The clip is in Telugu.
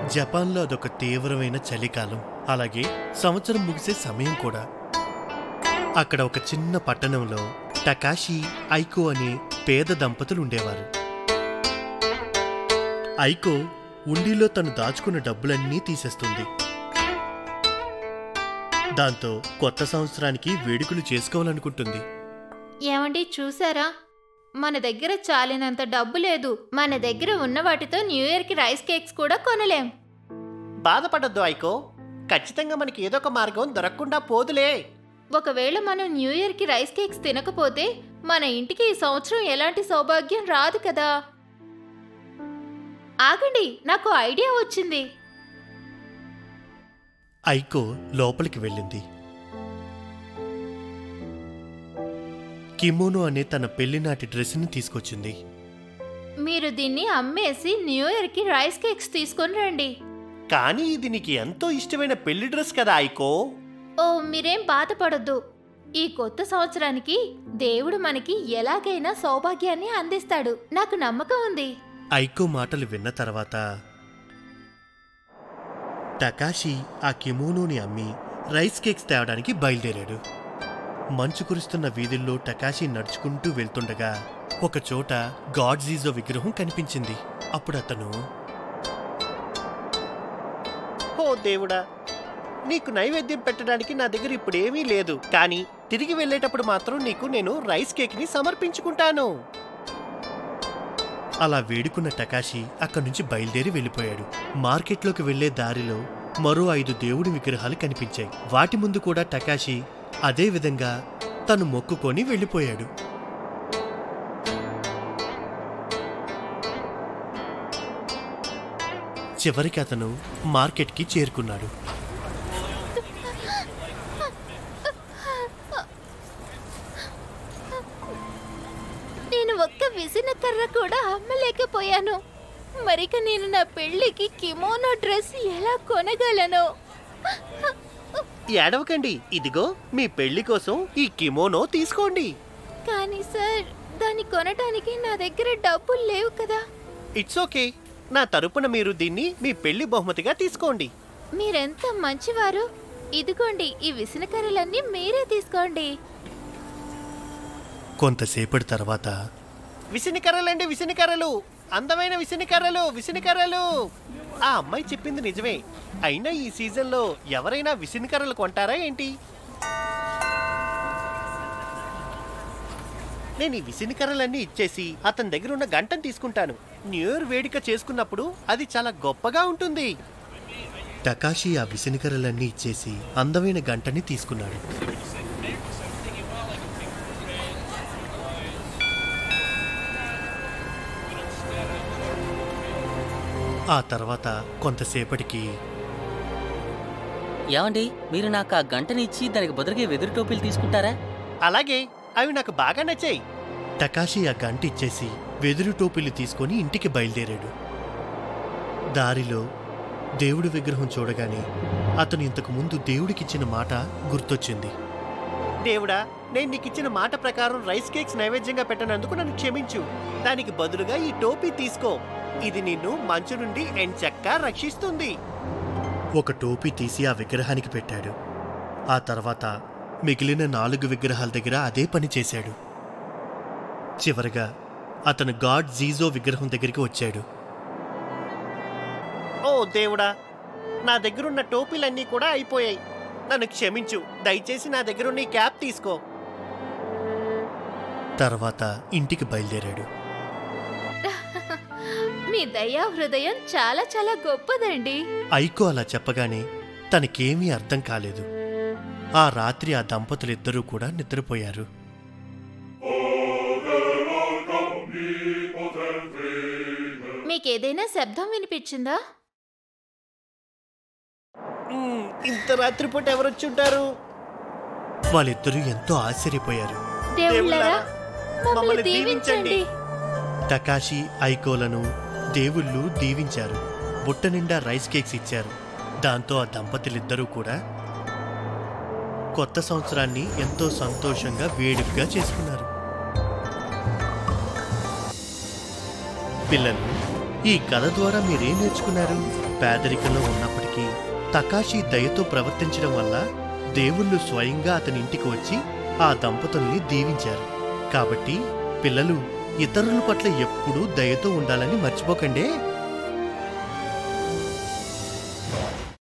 జపాన్లో అదొక తీవ్రమైన చలికాలం అలాగే సంవత్సరం ముగిసే సమయం కూడా అక్కడ ఒక చిన్న పట్టణంలో టకాషి ఐకో అనే పేద దంపతులు ఉండేవారు ఐకో ఉండిలో తను దాచుకున్న డబ్బులన్నీ తీసేస్తుంది దాంతో కొత్త సంవత్సరానికి వేడుకలు చేసుకోవాలనుకుంటుంది ఏమండి చూసారా మన దగ్గర చాలినంత డబ్బు లేదు మన దగ్గర ఉన్న వాటితో న్యూ ఇయర్కి రైస్ కేక్స్ కూడా కొనలేం బాధపడద్దు ఐకో ఖచ్చితంగా మనకి ఏదో ఒక మార్గం దొరకకుండా పోదులే ఒకవేళ మనం న్యూ ఇయర్కి రైస్ కేక్స్ తినకపోతే మన ఇంటికి ఈ సంవత్సరం ఎలాంటి సౌభాగ్యం రాదు కదా ఆగండి నాకు ఐడియా వచ్చింది ఐకో లోపలికి వెళ్ళింది కిమోనో అనే తన పెళ్లినాటి డ్రెస్ని తీసుకొచ్చింది మీరు దీన్ని అమ్మేసి న్యూ ఇయర్కి రైస్ కేక్స్ తీసుకొని రండి కానీ ఇది నీకు ఎంతో ఇష్టమైన పెళ్లి డ్రెస్ కదా ఐకో ఓ మీరేం బాధపడొద్దు ఈ కొత్త సంవత్సరానికి దేవుడు మనకి ఎలాగైనా సౌభాగ్యాన్ని అందిస్తాడు నాకు నమ్మకం ఉంది ఐకో మాటలు విన్న తర్వాత టకాషి ఆ కిమోనోని అమ్మి రైస్ కేక్స్ తేవడానికి బయలుదేరాడు మంచు కురుస్తున్న వీధుల్లో టకాషి నడుచుకుంటూ వెళ్తుండగా ఒక చోట గాడ్ జీజో విగ్రహం కనిపించింది అప్పుడు అతను ఓ దేవుడా నీకు నైవేద్యం పెట్టడానికి నా దగ్గర ఇప్పుడేమీ లేదు కానీ తిరిగి వెళ్ళేటప్పుడు మాత్రం నీకు నేను రైస్ కేక్ ని సమర్పించుకుంటాను అలా వేడుకున్న టకాషి అక్కడి నుంచి బయలుదేరి వెళ్ళిపోయాడు మార్కెట్లోకి వెళ్లే దారిలో మరో ఐదు దేవుడి విగ్రహాలు కనిపించాయి వాటి ముందు కూడా టకాషి అదే విధంగా తను మొక్కుకొని వెళ్ళిపోయాడు చివరికి అతను మార్కెట్కి చేరుకున్నాడు నేను ఒక్క విసిన కర్ర కూడా అమ్మలేకపోయాను మరిక నేను నా పెళ్లికి కిమోనో డ్రెస్ ఎలా కొనగలను ఏడవకండి ఇదిగో మీ పెళ్లి కోసం ఈ కిమోనో తీసుకోండి కానీ సార్ దాన్ని కొనటానికి నా దగ్గర డబ్బులు లేవు కదా ఇట్స్ ఓకే నా తరపున మీరు దీన్ని మీ పెళ్లి బహుమతిగా తీసుకోండి మీరెంత మంచివారు ఇదిగోండి ఈ విసనకర్రలన్నీ మీరే తీసుకోండి కొంతసేపటి తర్వాత విసినికర్రలండి విసినికర్రలు అందమైన విసినికర్రలు విసినికర్రలు ఆ అమ్మాయి చెప్పింది నిజమే అయినా ఈ సీజన్లో ఎవరైనా విసినికర్రలు కొంటారా ఏంటి నేను ఈ విసినికర్రలన్నీ ఇచ్చేసి అతని దగ్గర ఉన్న గంటను తీసుకుంటాను న్యూ ఇయర్ వేడుక చేసుకున్నప్పుడు అది చాలా గొప్పగా ఉంటుంది టకాషి ఆ విసనికరలన్నీ ఇచ్చేసి అందమైన గంటని తీసుకున్నాడు ఆ తర్వాత కొంతసేపటికి ఏమండి మీరు నాకు ఆ గంటని ఇచ్చి దానికి బదులుగా వెదురు టోపీలు తీసుకుంటారా అలాగే అవి నాకు బాగా నచ్చాయి టకాషి ఆ గంట ఇచ్చేసి వెదురు టోపీలు తీసుకొని ఇంటికి బయలుదేరాడు దారిలో దేవుడి విగ్రహం చూడగానే అతను ఇంతకు ముందు దేవుడికిచ్చిన మాట గుర్తొచ్చింది దేవుడా నేను నీకు ఇచ్చిన మాట ప్రకారం రైస్ కేక్స్ నైవేద్యంగా పెట్టినందుకు నన్ను క్షమించు దానికి బదులుగా ఈ టోపీ తీసుకో ఇది నిన్ను మంచు నుండి ఎంచక్కా రక్షిస్తుంది ఒక టోపీ తీసి ఆ విగ్రహానికి పెట్టాడు ఆ తర్వాత మిగిలిన నాలుగు విగ్రహాల దగ్గర అదే పని చేశాడు చివరగా అతను గాడ్ జీజో విగ్రహం దగ్గరికి వచ్చాడు ఓ దేవుడా నా దగ్గరున్న టోపీలన్నీ కూడా అయిపోయాయి నన్ను క్షమించు దయచేసి నా దగ్గరున్న ఈ క్యాప్ తీసుకో తర్వాత ఇంటికి బయలుదేరాడు మీ దయా హృదయం చాలా చాలా గొప్పదండి ఐకో అలా చెప్పగానే తనకేమీ అర్థం కాలేదు ఆ రాత్రి ఆ దంపతులిద్దరూ కూడా నిద్రపోయారు మీకేదైనా శబ్దం వినిపించిందా మ్మ్, ఇంత రాత్రిపూట ఎవరొచ్చుంటారు వాళ్ళిద్దరూ ఎంతో ఆశ్చర్యపోయారు దేవుళ్ళారా మమ్మల్ని మమ్మల్ని దీవించండి టకాషి ఐకోలను దేవుళ్ళు దీవించారు బుట్ట నిండా రైస్ కేక్స్ ఇచ్చారు దాంతో ఆ దంపతులిద్దరూ కూడా కొత్త సంవత్సరాన్ని ఎంతో సంతోషంగా వేడుకగా చేసుకున్నారు పిల్లలు ఈ కథ ద్వారా మీరేం నేర్చుకున్నారు పేదరికంలో ఉన్నప్పటికీ తకాషి దయతో ప్రవర్తించడం వల్ల దేవుళ్ళు స్వయంగా అతని ఇంటికి వచ్చి ఆ దంపతుల్ని దీవించారు కాబట్టి పిల్లలు ఇతరుల పట్ల ఎప్పుడూ దయతో ఉండాలని మర్చిపోకండే